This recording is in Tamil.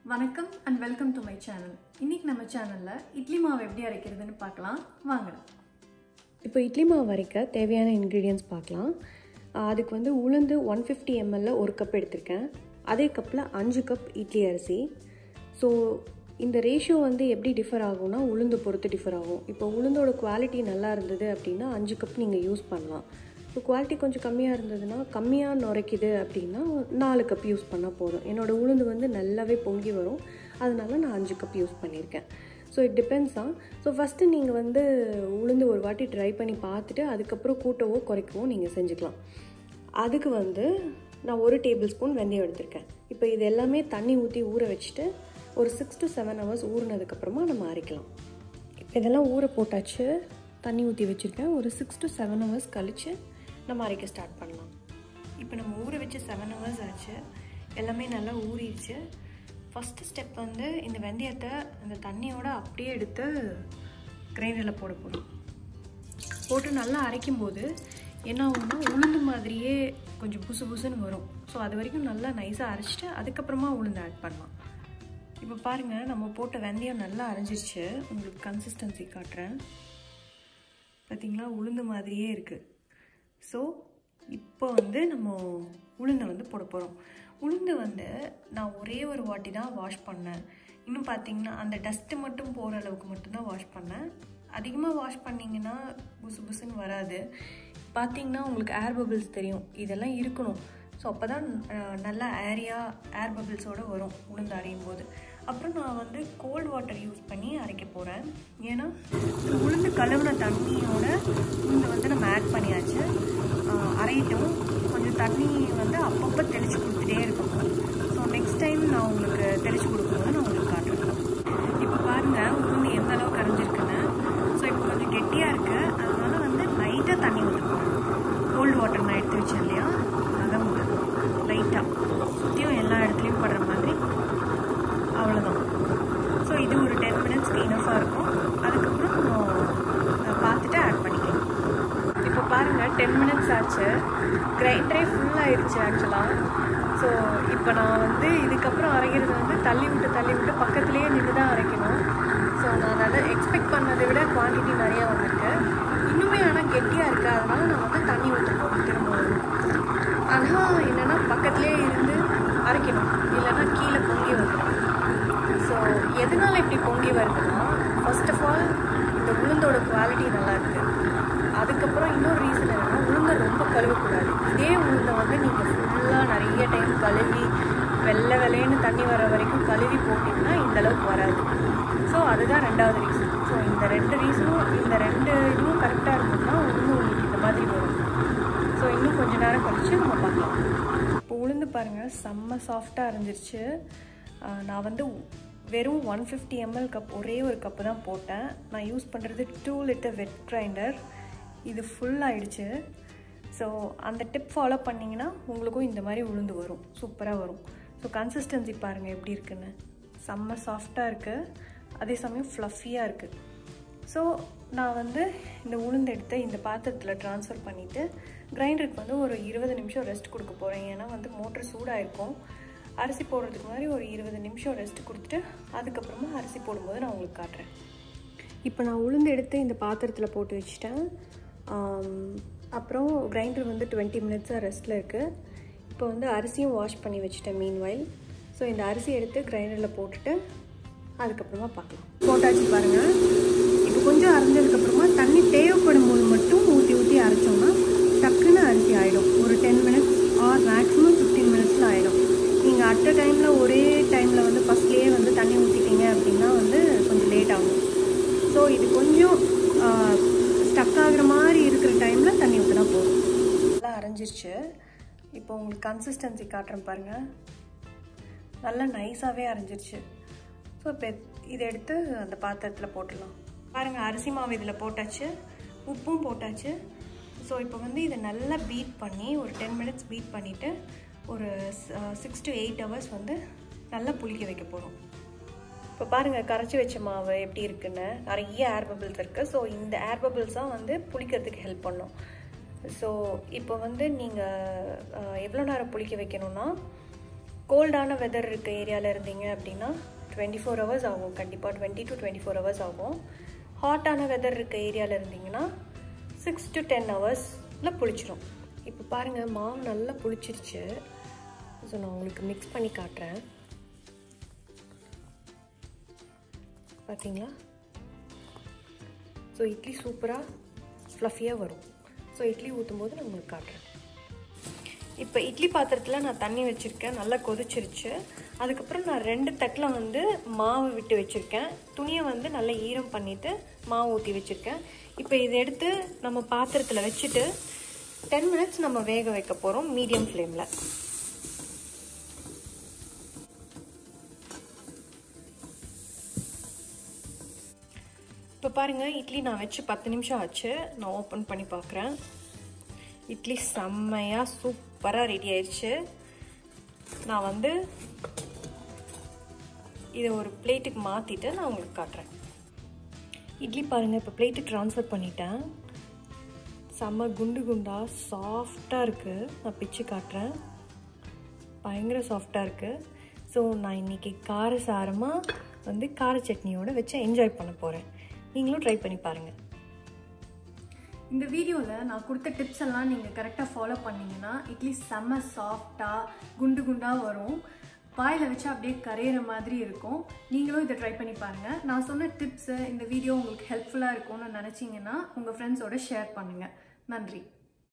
வணக்கம் and welcome to my channel இன்னைக்கு நம்ம சேனலில் இட்லி மாவு எப்படி அரைக்கிறதுன்னு பார்க்கலாம் வாங்க இப்போ இட்லி மாவு அரைக்க தேவையான இன்க்ரீடியன்ஸ் பார்க்கலாம் ஆஹ் அதுக்கு வந்து உளுந்து ஒன் ஃபிஃப்டி எம்எல்ல ஒரு கப் எடுத்திருக்கேன் அதே கப்பில் அஞ்சு கப் இட்லி அரிசி ஸோ இந்த ரேஷியோ வந்து எப்படி டிஃபர் ஆகும்னா உளுந்து பொறுத்து டிஃபர் ஆகும் இப்போ உளுந்தோட குவாலிட்டி நல்லா இருந்தது அப்படின்னா அஞ்சு கப் நீங்கள் யூஸ் பண்ணலாம் இப்போ குவாலிட்டி கொஞ்சம் கம்மியாக இருந்ததுன்னா கம்மியாக நுரைக்குது அப்படின்னா நாலு கப் யூஸ் பண்ணால் போதும் என்னோடய உளுந்து வந்து நல்லாவே பொங்கி வரும் அதனால நான் அஞ்சு கப் யூஸ் பண்ணியிருக்கேன் ஸோ இட் டிபெண்ட்ஸ் தான் ஸோ ஃபஸ்ட்டு நீங்கள் வந்து உளுந்து ஒரு வாட்டி ட்ரை பண்ணி பார்த்துட்டு அதுக்கப்புறம் கூட்டவோ குறைக்கவோ நீங்கள் செஞ்சுக்கலாம் அதுக்கு வந்து நான் ஒரு டேபிள் ஸ்பூன் வெந்தயம் எடுத்திருக்கேன் இப்போ இது எல்லாமே தண்ணி ஊற்றி ஊற வச்சுட்டு ஒரு சிக்ஸ் டு செவன் ஹவர்ஸ் ஊறினதுக்கப்புறமா நம்ம அரைக்கலாம் இப்போ இதெல்லாம் ஊற போட்டாச்சு தண்ணி ஊற்றி வச்சுருக்கேன் ஒரு சிக்ஸ் டு செவன் ஹவர்ஸ் கழித்து நம்ம அரைக்க ஸ்டார்ட் பண்ணலாம் இப்போ நம்ம ஊற வச்சு செவன் ஹவர்ஸ் ஆச்சு எல்லாமே நல்லா ஊறிடுச்சு ஃபஸ்ட்டு ஸ்டெப் வந்து இந்த வெந்தயத்தை அந்த தண்ணியோட அப்படியே எடுத்து கிரைண்டரில் போட போதும் போட்டு நல்லா அரைக்கும் போது என்ன ஆகும்னா உளுந்து மாதிரியே கொஞ்சம் புசு புசுன்னு வரும் ஸோ அது வரைக்கும் நல்லா நைஸாக அரைச்சிட்டு அதுக்கப்புறமா உளுந்து ஆட் பண்ணலாம் இப்போ பாருங்கள் நம்ம போட்ட வெந்தயம் நல்லா அரைஞ்சிருச்சு உங்களுக்கு கன்சிஸ்டன்சி காட்டுறேன் பார்த்தீங்களா உளுந்து மாதிரியே இருக்குது ஸோ இப்போ வந்து நம்ம உளுந்தை வந்து போட போகிறோம் உளுந்து வந்து நான் ஒரே ஒரு வாட்டி தான் வாஷ் பண்ணேன் இன்னும் பார்த்தீங்கன்னா அந்த டஸ்ட்டு மட்டும் போகிற அளவுக்கு மட்டும்தான் வாஷ் பண்ணேன் அதிகமாக வாஷ் பண்ணிங்கன்னா புசு புசுன்னு வராது பார்த்தீங்கன்னா உங்களுக்கு ஏர் பபிள்ஸ் தெரியும் இதெல்லாம் இருக்கணும் ஸோ அப்போ தான் நல்லா ஏரியா ஏர் பபிள்ஸோடு வரும் உளுந்து அரையும் போது அப்புறம் நான் வந்து கோல்ட் வாட்டர் யூஸ் பண்ணி அரைக்க போகிறேன் ஏன்னா உளுந்து கழுவுன தண்ணியோட உளுந்து வந்து நம்ம ஆட் பண்ணியாச்சு அரையிட்டும் கொஞ்சம் தண்ணி வந்து அப்பப்போ தெளித்து கொடுத்துட்டே இருக்கணும் ஸோ நெக்ஸ்ட் டைம் நான் உங்களுக்கு தெளித்து கொடுக்கும்போது நான் உங்களுக்கு காட்டுறேன் இப்போ பாருங்கள் உளுந்து எந்த அளவுக்கு அரைஞ்சிருக்குன்னு ஸோ இப்போ கொஞ்சம் கெட்டியாக இருக்குது அதனால வந்து லைட்டாக தண்ணி ஊற்றணும் கோல்டு வாட்டர் நான் எடுத்து வச்சேன் இல்லையா அதை ஊற்றணும் லைட்டாக சுற்றியும் எல்லா இடத்துலையும் படுற மாதிரி அவ்வளோதான் ஸோ இது ஒரு டென் மினிட்ஸ்க்கு இனஃபாக இருக்கும் அதுக்கப்புறம் பார்த்துட்டு ஆட் பண்ணிக்கலாம் இப்போ பாருங்கள் டென் மினிட்ஸ் ஆச்சு கிரைண்டரே ஃபுல் ஆயிடுச்சு ஆக்சுவலாக ஸோ இப்போ நான் வந்து இதுக்கப்புறம் அரைக்கிறது வந்து தள்ளி விட்டு தள்ளி விட்டு பக்கத்துலேயே நின்று தான் அரைக்கணும் ஸோ நான் அதை எக்ஸ்பெக்ட் பண்ணதை விட குவான்டிட்டி நிறையா வந்திருக்கு இன்னுமே ஆனால் கெட்டியாக இருக்குது அதனால நான் வந்து தண்ணி ஊற்ற போகிறேன் திரும்ப ஆனால் என்னென்னா பக்கத்துலேயே இருந்து அரைக்கணும் இல்லைன்னா கீழே பொங்கி வந்துடும் ஸோ எதனால் இப்படி பொங்கி வருதுன்னா ஃபர்ஸ்ட் ஆஃப் ஆல் இந்த உளுந்தோட குவாலிட்டி நல்லா இருக்குது அதுக்கப்புறம் இன்னொரு ரீசன் என்னென்னா உளுந்தை ரொம்ப கழுவக்கூடாது இதே உளுந்தை வந்து நீங்கள் ஃபுல்லாக நிறைய டைம் கழுவி வெள்ளை வெள்ளைன்னு தண்ணி வர வரைக்கும் கழுவி போட்டிங்கன்னா இந்த அளவுக்கு வராது ஸோ அதுதான் ரெண்டாவது ரீசன் ஸோ இந்த ரெண்டு ரீசனும் இந்த ரெண்டு இதுவும் கரெக்டாக இருந்ததுன்னா உளுந்து உங்களுக்கு இந்த மாதிரி வரும் ஸோ இன்னும் கொஞ்ச நேரம் கழித்து நம்ம பார்க்கலாம் இப்போ உளுந்து பாருங்கள் செம்ம சாஃப்டாக இருந்துருச்சு நான் வந்து வெறும் ஒன் ஃபிஃப்டி எம்எல் கப் ஒரே ஒரு கப்பு தான் போட்டேன் நான் யூஸ் பண்ணுறது டூ லிட்டர் வெட் கிரைண்டர் இது ஃபுல் ஆயிடுச்சு ஸோ அந்த டிப் ஃபாலோ பண்ணிங்கன்னா உங்களுக்கும் இந்த மாதிரி உளுந்து வரும் சூப்பராக வரும் ஸோ கன்சிஸ்டன்சி பாருங்கள் எப்படி இருக்குன்னு செம்ம சாஃப்டாக இருக்குது அதே சமயம் ஃப்ளஃபியாக இருக்குது ஸோ நான் வந்து இந்த உளுந்து எடுத்து இந்த பாத்திரத்தில் ட்ரான்ஸ்ஃபர் பண்ணிவிட்டு கிரைண்டருக்கு வந்து ஒரு இருபது நிமிஷம் ரெஸ்ட் கொடுக்க போகிறேன் ஏன்னா வந்து மோட்டர் சூடாக இருக்கும் அரிசி போடுறதுக்கு முன்னாடி ஒரு இருபது நிமிஷம் ரெஸ்ட் கொடுத்துட்டு அதுக்கப்புறமா அரிசி போடும்போது நான் உங்களுக்கு காட்டுறேன் இப்போ நான் உளுந்து எடுத்து இந்த பாத்திரத்தில் போட்டு வச்சுட்டேன் அப்புறம் கிரைண்டர் வந்து டுவெண்ட்டி மினிட்ஸாக ரெஸ்ட்டில் இருக்குது இப்போ வந்து அரிசியும் வாஷ் பண்ணி வச்சுட்டேன் மீன் வயல் ஸோ இந்த அரிசி எடுத்து கிரைண்டரில் போட்டுட்டு அதுக்கப்புறமா பார்க்கலாம் போட்டாச்சு பாருங்கள் இப்போ கொஞ்சம் அரைஞ்சதுக்கப்புறமா தண்ணி தேவைப்படும் போது மட்டும் ஊற்றி ஊற்றி அரைச்சோம்னா டக்குன்னு அரிசி ஆகிடும் ஒரு ten minutes or maximum fifteen மினிட்ஸில் ஆகிடும் நீங்கள் அட் அ டைமில் ஒரே டைமில் வந்து ஃபஸ்ட்லேயே வந்து தண்ணி ஊற்றிட்டீங்க அப்படின்னா வந்து கொஞ்சம் லேட் ஆகும் ஸோ இது கொஞ்சம் ஸ்டக் ஆகுற மாதிரி இருக்கிற டைமில் தண்ணி ஊற்றினா போதும் நல்லா அரைஞ்சிருச்சு இப்போ உங்களுக்கு கன்சிஸ்டன்சி காட்டுறேன் பாருங்கள் நல்லா நைஸாகவே அரைஞ்சிருச்சு ஸோ இப்போ இதை எடுத்து அந்த பாத்திரத்தில் போட்டுடலாம் பாருங்கள் அரிசி மாவு இதில் போட்டாச்சு உப்பும் போட்டாச்சு ஸோ இப்போ வந்து இதை நல்லா பீட் பண்ணி ஒரு டென் மினிட்ஸ் பீட் பண்ணிவிட்டு ஒரு சிக்ஸ் டு எயிட் ஹவர்ஸ் வந்து நல்லா புளிக்க வைக்க போகிறோம் இப்போ பாருங்கள் கரைச்சி வச்ச மாவு எப்படி இருக்குன்னு நிறைய ஏர் பபிள்ஸ் இருக்குது ஸோ இந்த ஏர் பபிள்ஸ் தான் வந்து புளிக்கிறதுக்கு ஹெல்ப் பண்ணும் ஸோ இப்போ வந்து நீங்கள் எவ்வளோ நேரம் புளிக்க வைக்கணும்னா கோல்டான வெதர் இருக்க ஏரியாவில் இருந்தீங்க அப்படின்னா டுவெண்ட்டி ஃபோர் ஹவர்ஸ் ஆகும் கண்டிப்பாக twenty to twenty four hours ஆகும் ஹாட்டான வெதர் இருக்க ஏரியாவில் இருந்தீங்கன்னா சிக்ஸ் டு டென் ஹவர்ஸில் புளிச்சிரும் இப்போ பாருங்கள் மாவு நல்லா புளிச்சிருச்சு ஸோ நான் உங்களுக்கு மிக்ஸ் பண்ணி காட்டுறேன் பார்த்தீங்களா ஸோ இட்லி சூப்பராக ஃப்ளஃபியாக வரும் ஸோ இட்லி ஊற்றும் போது நான் உங்களுக்கு காட்டுறேன் இப்போ இட்லி பாத்திரத்தில் நான் தண்ணி வச்சுருக்கேன் நல்லா கொதிச்சிருச்சு அதுக்கப்புறம் நான் ரெண்டு தட்டில் வந்து மாவு விட்டு வச்சுருக்கேன் துணியை வந்து நல்லா ஈரம் பண்ணிவிட்டு மாவு ஊற்றி வச்சுருக்கேன் இப்போ இதை எடுத்து நம்ம பாத்திரத்தில் வச்சுட்டு டென் மினிட்ஸ் நம்ம வேக வைக்க போகிறோம் மீடியம் ஃப்ளேமில் இப்போ பாருங்கள் இட்லி நான் வச்சு பத்து நிமிஷம் ஆச்சு நான் ஓப்பன் பண்ணி பார்க்குறேன் இட்லி செம்மையாக சூப்பராக ரெடி ஆயிடுச்சு நான் வந்து இதை ஒரு பிளேட்டுக்கு மாற்றிட்டு நான் உங்களுக்கு காட்டுறேன் இட்லி பாருங்கள் இப்போ பிளேட்டுக்கு ட்ரான்ஸ்ஃபர் பண்ணிட்டேன் செம்ம குண்டு குண்டாக சாஃப்டாக இருக்குது நான் பிச்சு காட்டுறேன் பயங்கர சாஃப்டாக இருக்குது ஸோ நான் இன்றைக்கி காரசாரமாக வந்து கார சட்னியோடு வச்சு என்ஜாய் பண்ண போகிறேன் நீங்களும் ட்ரை பண்ணி பாருங்கள் இந்த வீடியோவில் நான் கொடுத்த டிப்ஸ் எல்லாம் நீங்கள் கரெக்டாக ஃபாலோ பண்ணீங்கன்னா இட்லி செம்ம சாஃப்டாக குண்டு குண்டாக வரும் வாயில் வச்சு அப்படியே கரையிற மாதிரி இருக்கும் நீங்களும் இதை ட்ரை பண்ணி பாருங்கள் நான் சொன்ன டிப்ஸு இந்த வீடியோ உங்களுக்கு ஹெல்ப்ஃபுல்லாக இருக்கும்னு நினச்சிங்கன்னா உங்கள் ஃப்ரெண்ட்ஸோட ஷேர் பண்ணுங்கள் நன்றி